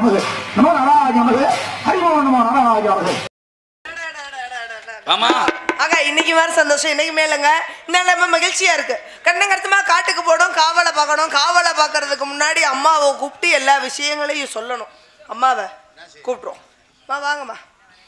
நமது நமோ நாராஜ நமது ஹரிமோ நமோ நாராஜ நமது ஆமா ஆக இன்னைக்கு மாதிரி சந்தோஷம் இன்னைக்கு மேலங்க இன்னும் நம்ம மகிழ்ச்சியா இருக்கு கண்ணங்கருத்துமா காட்டுக்கு போடும் காவலை பார்க்கணும் காவலை பார்க்கறதுக்கு முன்னாடி அம்மாவை கூப்பிட்டு எல்லா விஷயங்களையும் சொல்லணும் அம்மாவை கூப்பிட்றோம் அம்மா வாங்கம்மா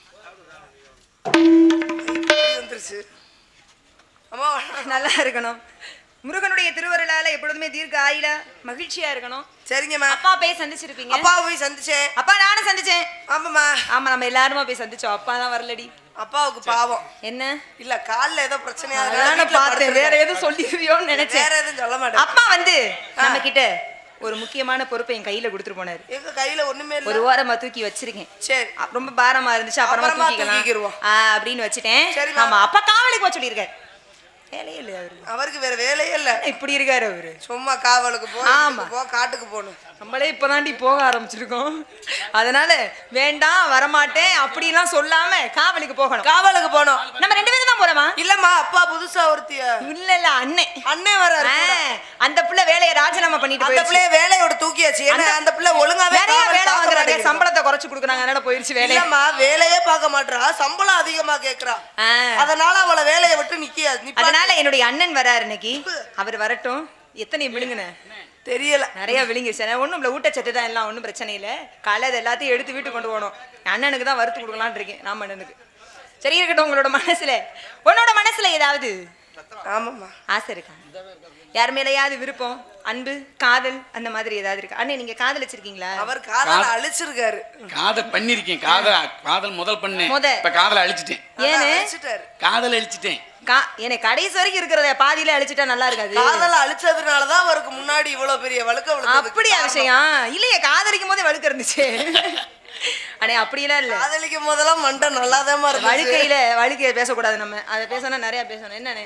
இப்படி வந்துருச்சு அம்மா வா. நல்லா இருக்கணும் முருகனுடைய திருவருளால எப்பொழுதுமே தீர்க்க ஆயில மகிழ்ச்சியா இருக்கணும் சரிங்கம்மா அப்பா போய் சந்திச்சிருப்பீங்க அப்பாவை போய் சந்திச்சேன் அப்பா நானும் சந்திச்சேன் ஆமாம்மா ஆமா நம்ம எல்லாருமா போய் சந்திச்சோம் அப்பா தான் வரலடி அப்பாவுக்கு பாவம் என்ன இல்ல கால்ல ஏதோ பிரச்சனையா இருக்கு. அதான் நான் வீட்டுல பார்த்தேன் வேற படுத்திருக்காரு. எதுவும் சொல்லிடுவியோன்னு நினைச்சேன் வேற எதுவும் சொல்ல மாட்டேன் அப்பா வந்து நம்ம கிட்ட ஒரு முக்கியமான பொறுப்பை என் கையில கொடுத்துட்டு போனாரு எங்க கையில ஒண்ணுமே இல்ல ஒரு ஓரமா தூக்கி வச்சிருக்கேன் சரி அ- ரொம்ப பாரமா இருந்துச்சு அப்புறமா அப்புறமா தூக்கிக்கலாம் தூக்கிக்கிருவோம். ஆ, அப்படின்னு வச்சுட்டேன் சரிம்மா. ஆமா அப்பா காவலுக்கு போக சொல்லியிருக்காரு வேலையே இல்லையா அவரு அவருக்கு வேற வேலையே இல்ல இப்படி இருக்காரு அவரு சும்மா காவலுக்கு போ ஆமா. இதுக்கு போ காட்டுக்கு போகணும் நம்மளே இப்பதாண்டி போக ஆரம்பிச்சிருக்கோம் அதனால வேண்டாம் வரமாட்டேன் அப்படிலாம் சொல்லாம காவலுக்கு போகணும் காவலுக்கு போனோம் நம்ம ரெண்டு பேரும் தான் போறோமா இல்லம்மா அப்பா புதுசா ஒருத்திய இல்ல இல்ல அண்ணன் அண்ணன் வர ஆ, அந்த புள்ள வேலையை ராஜினாமா பண்ணிட்டு அந்த போயிருச்சு பிள்ளைய வேலையோட தூக்கியாச்சு ஏன்னா அந்த- அந்த பிள்ளை ஒழுங்காவே நிறைய காவல் வேலை பார்க்க வாங்குறாங்க மாட்டேங்குது. சம்பளத்தை குறைச்சு கொடுக்குறாங்க அதனால போயிருச்சு வேலை இல்லம்மா வேலையே பார்க்க மாட்டா சம்பளம் அதிகமா கேக்குறா ஆ. அதனால அவளை வேலையை விட்டு நிக்கியா நிப்பா அதனால என்னுடைய அண்ணன் வராரு இன்னைக்கு அவர் வரட்டும் எத்தனை விழுங்குன தெரியல நிறைய விழுங்கிருச்சு ஒன்றும் இல்லை ஊட்டச்சத்து தான் எல்லாம் ஒன்றும் பிரச்சனை இல்லை காலை அது எல்லாத்தையும் எடுத்து வீட்டுக்கு கொண்டு போகணும் என் அண்ணனுக்கு தான் வறுத்து கொடுக்கலான்னு இருக்கேன் ராம அண்ணனுக்கு சரி இருக்கட்டும் உங்களோட மனசுல உன்னோட மனசுல ஏதாவது ஆமாம்மா ஆசை இருக்கா யார் மேலேயாவது விருப்பம் அன்பு காதல் அந்த மாதிரி ஏதாவது இருக்கா அண்ணே நீங்க காதல் வச்சிருக்கீங்களா அவர் காதல அழிச்சிருக்காரு காதல் பண்ணிருக்கேன் காதல் காதல் முதல் பண்ணேன் முத. இப்ப காதல் அழிச்சிட்டேன் ஏன்னு அழிச்சிட்டாரு காதல் அழிச்சிட்டேன் கா எனக்கு கடைசி வரைக்கும் இருக்கிறத பாதியில அழிச்சிட்டா நல்லா இருக்காது காதல அழிச்சதுனாலதான் அவருக்கு முன்னாடி இவ்வளவு பெரிய வழுக்க விழுந்ததுக்கு அப்படியா காரணம். விஷயம் இல்லையே காதலிக்கும் போதே வழுக்க இருந்துச்சு அண்ணே அப்படியெல்லாம் இல்ல காதலிக்கும் போதெல்லாம் மண்டை நல்லாதான் இருந்துச்சு வழுக்கையில வழுக்கைய பேசக்கூடாது நம்ம அதை பேசணும் நிறைய பேசணும் என்னண்ணே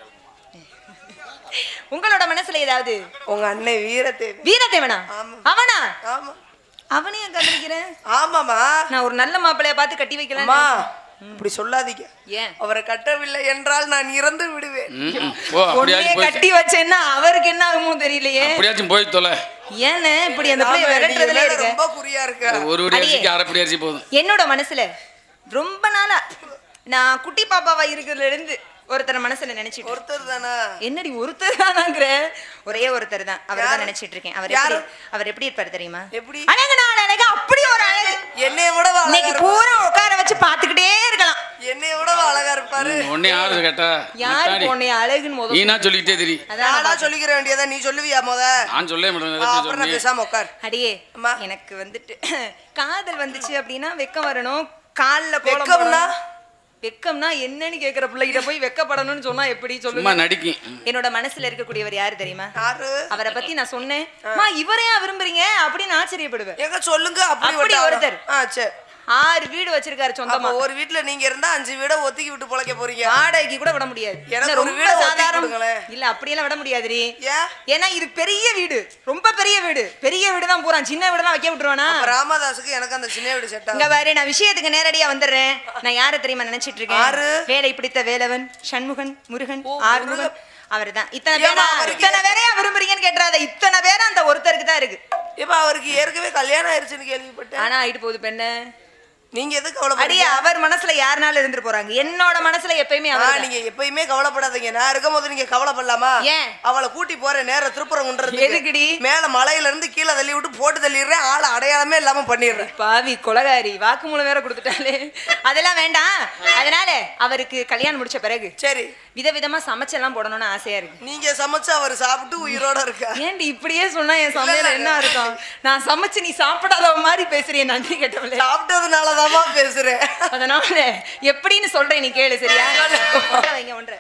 உங்களோட மனசுல ஏதாவது உங்க அண்ணன் வீரத்தேவி வீரத்தேவனா ஆமா. அவனா ஆமா அவனையும் காதலிக்கிறேன் ஆமாமா நான் ஒரு நல்ல மாப்பிள்ளைய பார்த்து கட்டி வைக்கலாம் அம்மா இப்படி சொல்லாதீங்க ஏன் அவரை கட்டவில்லை என்றால் நான் இறந்து விடுவேன் ம், ம். ஓ பொண்ணையே அப்படியாச்சும் போய் கட்டி வச்சேன்னா அவருக்கு என்ன ஆகுமோ தெரியலையே அப்படியாச்சும் போய் தொலை ஏன்னே இப்படி அந்த பிள்ளைய ஆமா, நீங்க விரட்டுறதுல மேல இருக்க ரொம்ப குறியா இருக்க ஒரு ஒரு அடியே. அரிசிக்கு அரைப்படி அரிசி போதும் என்னோட மனசுல ரொம்ப நாளா நான் குட்டி பாப்பாவா இருக்கிறதுல இருந்து ஒருத்தர் மனசுல நினைச்சிட்டு இருக்கேன். ஒருத்தர் தானா என்னடி ஒருத்தர் தானாங்கிற ஒரே ஒருத்தர் தான் அவர் தான் யாரு? நினைச்சிட்டு இருக்கேன் அவர் யாரு? எப்படி அவர் எப்படி இருப்பாரு தெரியுமா எப்படி? அழகு நான் அழகு அப்படி ஒரு அழகு என்னைய விட அழகா இன்னைக்கு இருப்பாரு. பூரா உட்கார வச்சு பாத்துக்கிட்டே இருக்கலாம் என்னைய விட அழகா இருப்பாரு உடனே ஆறுது கேட்டா யாரு முட்டாடி. உன்னை அழகுன்னு முதல் நீனா சொல்லிக்கிட்டே தெரி அதான் நானா சொல்லிக்கிற வேண்டியதா நீ சொல்லுவியா முத நான் சொல்லவே மாட்டேன் ஆ, எதை போய் அப்புறம் நான் சொல்லி. பேசாம உட்கார் அடியே அம்மா. எனக்கு வந்துட்டு காதல் வந்துச்சு அப்படின்னா வெக்கம் வரணும் கால்ல கோலம் வெக்கம்னா? போடணும். வெக்கம்னா என்னன்னு கேக்குற பிள்ளைகிட்ட போய் வெக்கப்படணும்னு சொன்னா எப்படி சும்மா சொல்லுங்க நடிக்கும் என்னோட மனசுல இருக்கக்கூடியவர் யாரு தெரியுமா யாரு அவரை பத்தி நான் சொன்னேன் மா இவரையா விரும்புறீங்க அப்படின்னு ஆச்சரியப்படுவேன் எங்க சொல்லுங்க அப்படி அப்படி வட்டாரம். ஒருத்தர். ஆ சரி ஆறு வீடு வச்சிருக்காரு அப்ப சொந்தமா ஒரு வீட்ல நீங்க இருந்தா அஞ்சு வீட ஒத்திக்கி விட்டு பொழைக்க போறீங்க வாடகைக்கு கூட விட முடியாது எனக்கு என்ன ஒரு ரொம்ப வீடை ஒதுக்கி சாதாரண கொடுங்களேன். இல்ல அப்படியெல்லாம் விட முடியாதுடி ஏன் ஏன்னா இது பெரிய வீடு ரொம்ப பெரிய வீடு பெரிய வீடு தான் போறான் சின்ன வீடு தான் வைக்க விட்டுருவானா அப்ப ராமதாஸுக்கு எனக்கு அந்த சின்ன வீடு செட் இங்க பாரு நான் விஷயத்துக்கு நேரடியா வந்துடுறேன் நான் யாரை தெரியுமா நினைச்சிட்டு யாரு? இருக்கேன் வேலை பிடித்த வேலவன் சண்முகன் முருகன் ஓ, ஆறுமுகன் முருகன். அவர்தான் இத்தனை ஏம்மா, பேரா அவருக்கு- இத்தனை பேரையா விரும்புறீங்கன்னு கேட்டுறாத இத்தனை பேரும் அந்த ஒருத்தருக்கு தான் இருக்கு இப்ப அவருக்கு ஏற்கனவே கல்யாணம் ஆயிருச்சுன்னு கேள்விப்பட்டேன் ஆனா ஆயிட்டு போகுது பெண்ணு நீங்க எதுக்கு அடியே கவலைப்படுறீங்க அவர் மனசுல யாருனாலும் இருந்துட்டு போறாங்க என்னோட மனசுல எப்பயுமே ஆ, அவர் நீங்க எப்பயுமே கவலைப்படாதீங்க நான் இருக்கும் போது நீங்க கவலைப்படலாமா ஏன்? அவளை கூட்டி போறேன் நேர திருப்புறம் எதுக்குடி? மேல மலையில இருந்து கீழே தள்ளி விட்டு போட்டு தள்ளிடுறேன் ஆளை அடையாளமே இல்லாம பண்ணிடுறேன் பாவி கொலகாரி வாக்குமூலம் வேற கொடுத்துட்டாலே அதெல்லாம் வேண்டாம் அதனால அவருக்கு கல்யாணம் முடிச்ச பிறகு சரி விதவிதமா சமைச்செல்லாம் போடணும்னு ஆசையா இருக்கு நீங்க சமைச்சு அவர் சாப்பிட்டு உயிரோட இருக்கா ஏன்டி இப்படியே சொன்னா என் சமையல் இல்ல, என்ன இருக்கும் நான் சமைச்சு நீ சாப்பிடாத மாதிரி பேசுறிய நன்றி கேட்டவளே சாப்பிட்டதுனாலதாம்மா பேசுறேன் அதனால எப்படின்னு சொல்றேன் நீ கேளு சரியா ஒன்றை வைங்க ஒன்றை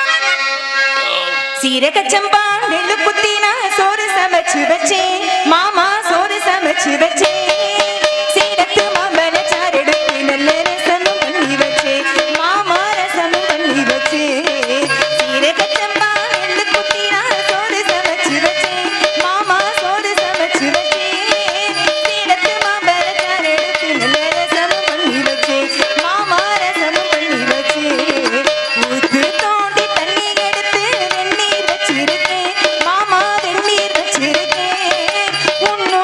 சீரகச்சம்பா நெல்லு குத்தி நான் சோறு சமைச்சு வச்சேன் மாமா சோறு சமைச்சு வச்சேன் சீரத்து மாம்பழ சாறு எடுத்து நல்ல ரசமும் பண்ணி வச்சேன் மாமா ரசமும் பண்ணி வச்சேன் சீரகச்சம்பா நெல்லு குத்தி நான் சோறு சமைச்சு வச்சேன் மாமா சோறு சமைச்சு வச்சேன் சீரத்து மாம்பழ சாறு எடுத்து நல்ல ரசமும் பண்ணி வச்சேன் மாமா ரசமும் பண்ணி வச்சேன் ஊத்து தோண்டி தண்ணி எடுத்து வெந்நீர் வச்சிருக்கேன் மாமா வெந்நீர் வச்சிருக்கேன் உன்னு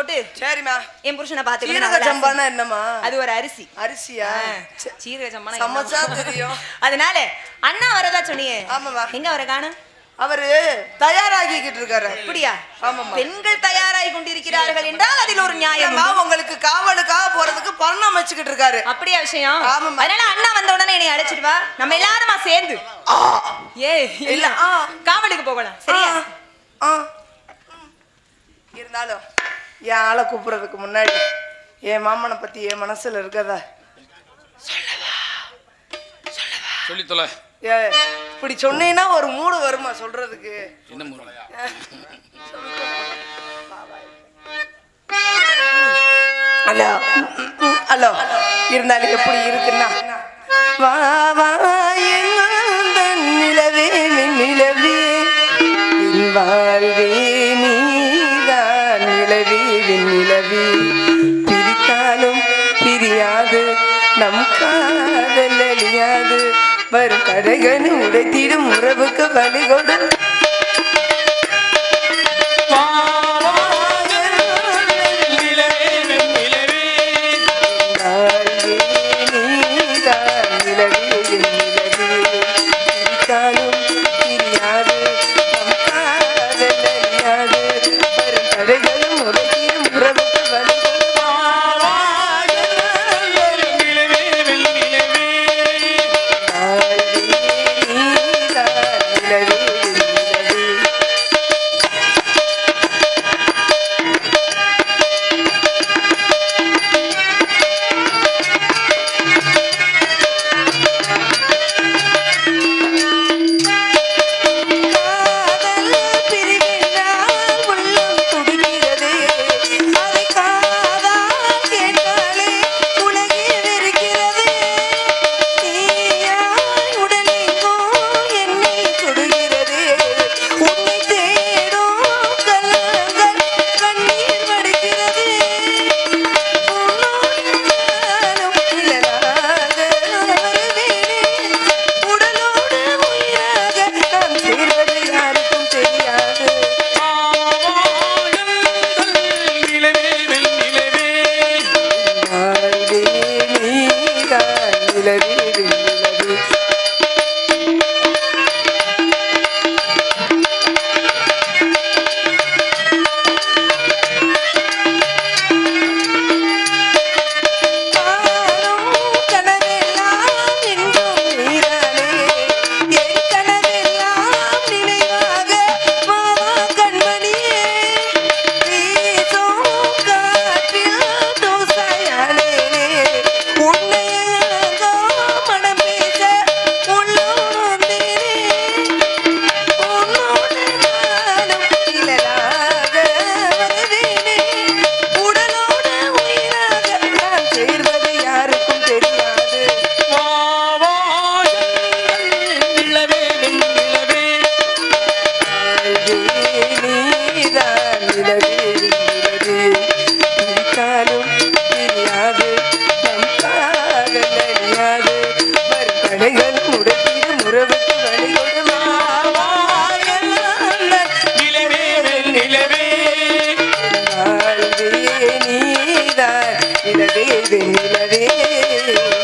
போட்டு சரிம்மா என் புருஷனை சீரக பாத்துக்கணும் சம்பானா என்னம்மா அது ஒரு அரிசி அரிசியா சே- சீரக சம்பா சமைச்சா தெரியும் அதனால அண்ணா வரதா சொன்னியே ஆமாம்மா. எங்க அவரை காணும் அவரு தயாராகிக்கிட்டு இருக்காரு அப்படியா ஆமாம்மா. பெண்கள் தயாராகி கொண்டிருக்கிறார்கள் என்றால் அதில் ஒரு நியாயம் ஏம்மா, உண்டு. உங்களுக்கு காவலுக்காக போறதுக்கு பணம் வச்சுக்கிட்டு இருக்காரு அப்படியா விஷயம் ஆமாம்மா. அதனால அண்ணா வந்த உடனே என்னை அழைச்சிட்டு வா நம்ம எல்லாருமா சேர்ந்து ஏ இல்ல இல்ல, ஆ. காவலுக்கு போகலாம் சரியா ஆ, ஆ. இருந்தாலும் என் ஆளை கூப்பிடுறதுக்கு முன்னாடி என் மாமனை பத்தி என் மனசுல இருக்கதா சொல்லி தொலை ஏ இப்படி சொன்னீங்கன்னா ஒரு மூடு வருமா சொல்றதுக்கு என்ன முறை ஹலோ ஹலோ இருந்தாலும் எப்படி இருக்குன்னா வா வா எங்கள் நிலவே நிலவே என் வாழ்வே நீதான் நிலவே நிலவே பிரித்தாலும் பிரியாது நம் காதல் அழியாது வரும் கடைகள் உடைத்திடும் உறவுக்கு வழி கொடு வாழ்வே நீதான் நிலவே நிலவே பிரித்தாலும் பிரியாது நம் காதல் அழியாது வரும் கடைகளும் உடைத்திடும் உறவுக்கு வழி கொடு உடலோடு உயிராக நான் சேர்வது யாருக்கும் தெரியாது வாழ்வே நீதான் நிலவே நிலவே காணும் கனவெல்லாம் என்றும் நீதானே என் கனவெல்லாம் நினைவாக மாவா கண்மணியே வீசும் காற்றில் தூசாயானேனே உன்னை எங்கோ மனம் பேச உள்ளம் வந்தேனே உன்னோடு நானும் நிழலாக வருவேனே உடலோடு உயிராக நான் சேர்வது யாருக்கும் தெரியாது வாழ்வே நீதான் நிலவே நிலவே பிரித்தாலும் பிரியாது நம் காதல் அழியாது வரும் தடைகள் முடக்கிடும் உறவுக்கு வழி வாழ்வே நீதான் நிலவே நிலவே